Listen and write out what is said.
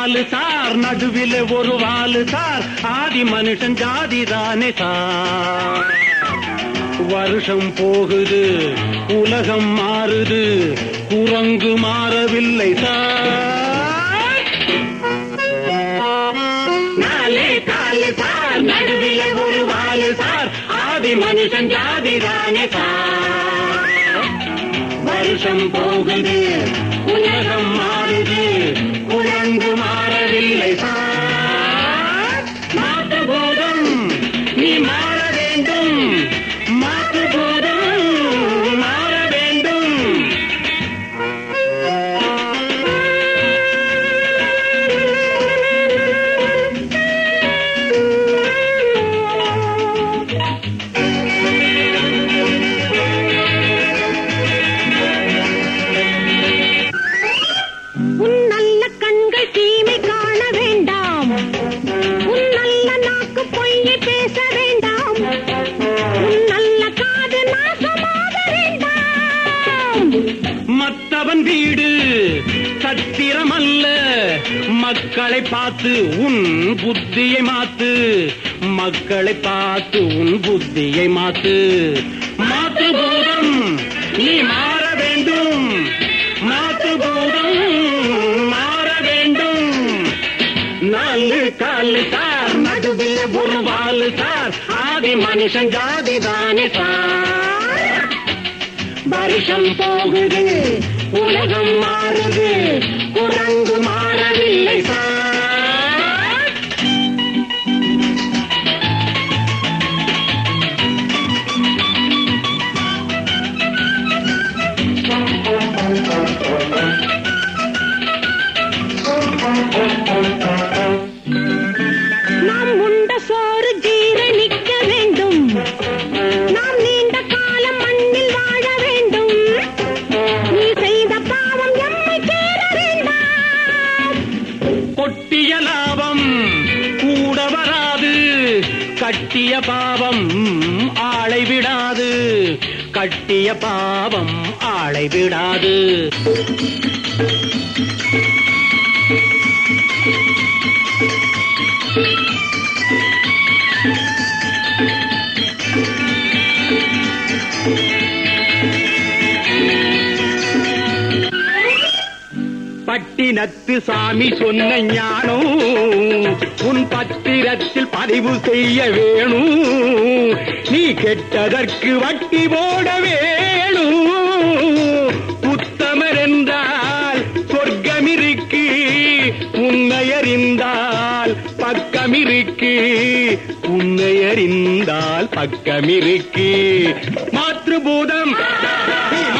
காலு சார் நடுவில ஒரு வாலு சார் ஆதி மனுஷன் ஜாதி தானே சார் வருஷம் போகுது உலகம் மாறுது குரங்கு மாறவில்லை சார் நாலே காலு சார் நடுவில ஒரு வாலு சார் ஆதி மனுஷன் ஜாதி தானே சார் வருஷம் போகுது உலகம் மாறுது குரங்கு மாறவில்லை சார் மாற்று போதும் நீ மாற வேண்டும் மாற்று போதும் மாற வேண்டும் உன் நல்ல கண்கள் தீமை காண வேண்டாம் உன் நல்ல நாக்கு பொய்யை பேச வேண்டாம் உன் நல்ல காது நாசமாக வேண்டாம் மத்தவன் வீடு சத்திரம் அல்ல மக்களை பார்த்து உன் புத்தியை மாத்து மக்களை பார்த்து உன் புத்தியை மாத்து மாத்து பூதம் நீ மாற வேண்டும் மாத்து பூதம் மாற வேண்டும் நாலு காலு சார் நடுவில் ஒரு வாலு சார் ஆதி மனுஷன் ஜாதி தானே சார் வருஷம் போகுது உலகம் மாறுது குரங்கு மாறவில்லை சார் நாம் உண்ட சோறு ஜீரணிக்க வேண்டும் நாம் நீண்ட காலம் மண்ணில் வாழ வேண்டும் நீ செய்த பாவம் எம்மை சேர வேண்டாம் கொட்டிய லாபம் கூட வராது கட்டிய பாவம் ஆளை விடாது கட்டிய பாவம் ஆளை விடாது பட்டினத்து சாமி சொன்ன ஞானம் உன் பத்திரத்தில் பதிவு செய்ய வேணும் நீ கெட்டதற்கு வட்டி போட வேணும் உத்தமர் என்றால் சொர்க்கமிருக்கு உன்னையறிந்தால் பக்கமிருக்கு உன்னையறிந்தால் பக்கமிருக்கு மாற்றுபூதம் நீ